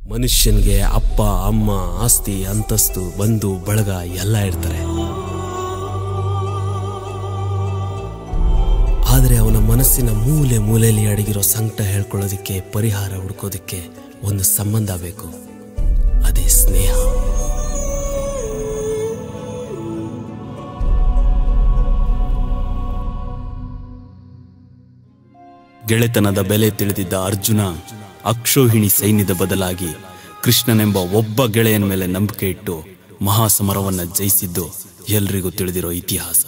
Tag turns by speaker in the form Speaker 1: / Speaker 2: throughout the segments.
Speaker 1: ಮನುಷ್ಯನ್ಗೆ ಅಪ್ಪ ಅಮ್ಮ ಆಸ್ತಿ ಅಂತಸ್ತು ಬಂಧು ಬಳಗ ಎಲ್ಲ ಇರ್ತಾರೆ ಆದರೆ ಅವನ ಮನಸ್ಸಿನ ಮೂಲೆ ಮೂಲೆಯಲ್ಲಿ ಅಡಗಿರೋ ಸಂಕಟ ಹೇಳ್ಕೊಳ್ಳೋದಕ್ಕೆ ಪರಿಹಾರ ಹುಡ್ಕೋದಕ್ಕೆ ಒಂದು ಸಂಬಂಧ ಬೇಕು ಅದೇ ಸ್ನೇಹ
Speaker 2: ಗೆಳೆತನದ ಬೆಲೆ ತಿಳಿದಿದ್ದ ಅರ್ಜುನ ಅಕ್ಷೋಹಿಣಿ ಸೈನ್ಯದ ಬದಲಾಗಿ ಕೃಷ್ಣನೆಂಬ ಒಬ್ಬ ಗೆಳೆಯನ ಮೇಲೆ ನಂಬಿಕೆ ಇಟ್ಟು ಮಹಾಸಮರವನ್ನ ಜಯಿಸಿದ್ದು ಎಲ್ರಿಗೂ ತಿಳಿದಿರೋ ಇತಿಹಾಸ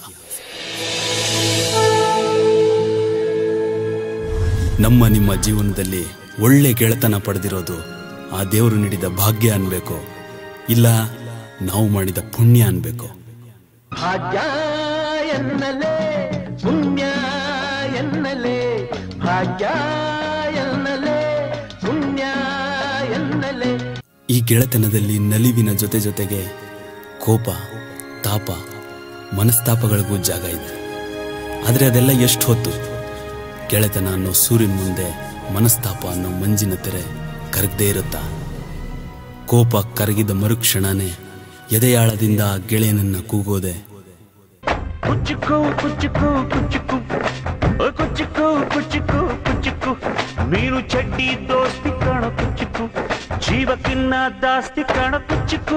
Speaker 2: ನಮ್ಮ ನಿಮ್ಮ ಜೀವನದಲ್ಲಿ ಒಳ್ಳೆ ಗೆಳೆತನ ಪಡೆದಿರೋದು ಆ ದೇವರು ನೀಡಿದ ಭಾಗ್ಯ ಅನ್ಬೇಕು ಇಲ್ಲ ನಾವು ಮಾಡಿದ ಪುಣ್ಯ ಅನ್ಬೇಕು
Speaker 3: ಭಾಗ್ಯ ಎನ್ನಲೇ ಪುಣ್ಯ ಎನ್ನಲೇ ಭಾಗ್ಯ ಎನ್ನಲೇ ಪುಣ್ಯ ಎನ್ನಲೇ
Speaker 2: ಈ ಗೆಳೆತನದಲ್ಲಿ ನಲಿವಿನ ಜೊತೆ ಜೊತೆಗೆ ಕೋಪ ತಾಪ ಮನಸ್ತಾಪಗಳಿಗೂ ಜಾಗ ಇದೆ ಆದರೆ ಅದೆಲ್ಲ ಎಷ್ಟು ಹೊತ್ತು ಗೆಳೆತನ ಅನ್ನೋ ಸೂರ್ಯನ ಮುಂದೆ ಮನಸ್ತಾಪ ಅನ್ನೋ ಮಂಜಿನ ತೆರೆ ಕರಗದೇ ಇರುತ್ತಾ ಕೋಪ ಕರಗಿದ ಮರುಕ್ಷಣನೇ ಎದೆಯಾಳದಿಂದ ಆ ಗೆಳೆಯನನ್ನ ಕೂಗೋದೆ
Speaker 3: ಕುಚ್ಚುಕು ಕುಚ್ಚುಕು ಕುಚ್ಚುಕು ಓ ಕುಚ್ಚುಕು ಕುಚ್ಚುಕು ಕುಚ್ಚುಕು ಮೀನು ಚಡ್ಡಿ ದೋಸ್ತಿ ಕಾಣ ಕುಚ್ಚುಕು ಜೀವಕ್ಕಿನ್ನ ದಾಸ್ತಿ ಕಾಣ ಕುಚ್ಚುಕು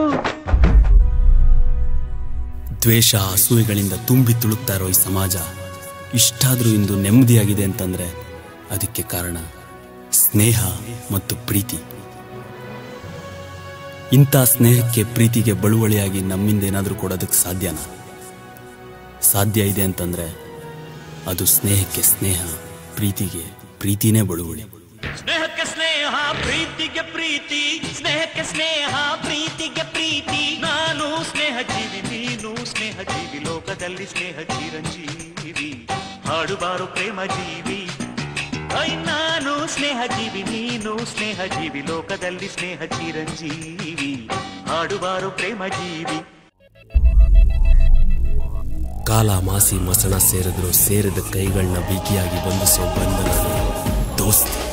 Speaker 2: ದ್ವೇಷ ಅಸೂಯೆಗಳಿಂದ ತುಂಬಿ ತುಳುಕ್ತಾ ಇರೋ ಈ ಸಮಾಜ ಇಷ್ಟಾದ್ರೂ ಇಂದು ನೆಮ್ಮದಿಯಾಗಿದೆ ಅಂತಂದ್ರೆ ಅದಕ್ಕೆ ಕಾರಣ ಸ್ನೇಹ ಮತ್ತು ಪ್ರೀತಿ ಇಂಥ ಸ್ನೇಹಕ್ಕೆ ಪ್ರೀತಿಗೆ ಬಳುವಳಿಯಾಗಿ ನಮ್ಮಿಂದ ಏನಾದರೂ ಕೊಡೋದಕ್ಕೆ ಸಾಧ್ಯನಾ ಸಾಧ್ಯ ಇದೆ ಅಂತಂದ್ರೆ ಅದು ಸ್ನೇಹಕ್ಕೆ ಸ್ನೇಹ ಪ್ರೀತಿಗೆ ಪ್ರೀತಿನೇ ಬಳುವಳಿ
Speaker 3: ಸ್ನೇಹಕ್ಕೆ ಸ್ನೇಹ ಪ್ರೀತಿಗೆ ಪ್ರೀತಿ ಸ್ನೇಹಕ್ಕೆ ಸ್ನೇಹ ಪ್ರೀತಿಗೆ ಪ್ರೀತಿ ನಾನು ಸ್ನೇಹ ಜೀವಿ ನೀನು ಸ್ನೇಹ ಜೀವಿ ಲೋಕದಲ್ಲಿ ಸ್ನೇಹ ಚಿರಂಜೀವಿ ಹಾಡುಬಾರು ಪ್ರೇಮ ಜೀವಿ ಐ ನಾನು ಸ್ನೇಹ ಜೀವಿ ನೀನು ಸ್ನೇಹ ಜೀವಿ ಲೋಕದಲ್ಲಿ ಸ್ನೇಹ ಚಿರಂಜೀವಿ ಹಾಡುಬಾರು ಪ್ರೇಮ ಜೀವಿ
Speaker 1: ಕಾಲ ಮಾಸಿ ಮಸಣ ಸೇರಿದ್ರು ಸೇರಿದ ಕೈಗಳನ್ನ ಬಿಗಿಯಾಗಿ ಬಂಧಿಸೋ ಬಂಧನವೇ ದೋಸ್ತಿ